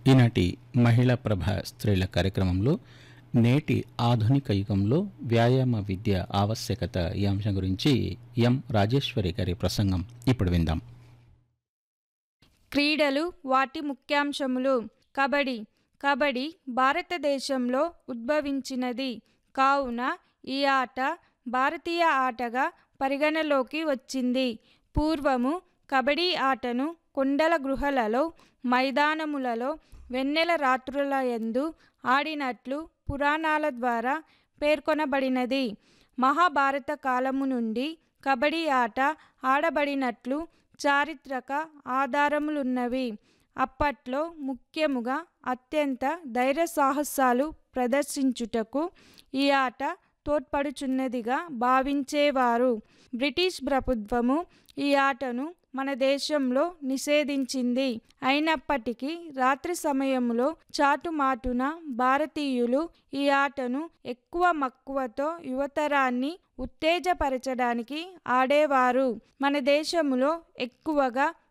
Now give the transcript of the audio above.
ఈనాటి మహిళా ప్రభ స్త్రీల కార్యక్రమంలో నేటి ఆధునిక యుగంలో వ్యాయామ విద్య ఆవశ్యకత ఈ అంశం గురించి ఎం రాజేశ్వరి గారి ప్రసంగం ఇప్పుడు విందాం క్రీడలు వాటి ముఖ్యాంశములు కబడ్డీ కబడ్డీ భారతదేశంలో ఉద్భవించినది కావున ఈ ఆట భారతీయ ఆటగా పరిగణలోకి వచ్చింది పూర్వము కబడ్డీ ఆటను కొండల గృహలలో మైదానములలో వెన్నెల రాత్రుల యందు ఆడినట్లు పురాణాల ద్వారా పేర్కొనబడినది మహాభారత కాలము నుండి కబడ్డీ ఆట ఆడబడినట్లు చారిత్రక ఆధారములున్నవి అప్పట్లో ముఖ్యముగా అత్యంత ధైర్య సాహసాలు ప్రదర్శించుటకు ఈ ఆట తోడ్పడుచున్నదిగా భావించేవారు బ్రిటిష్ ప్రభుత్వము ఈ ఆటను మన దేశంలో నిషేధించింది అయినప్పటికీ రాత్రి సమయంలో చాటుమాటున భారతీయులు ఈ ఆటను ఎక్కువ మక్కువతో యువతరాన్ని ఉత్తేజపరచడానికి ఆడేవారు మన దేశంలో ఎక్కువగా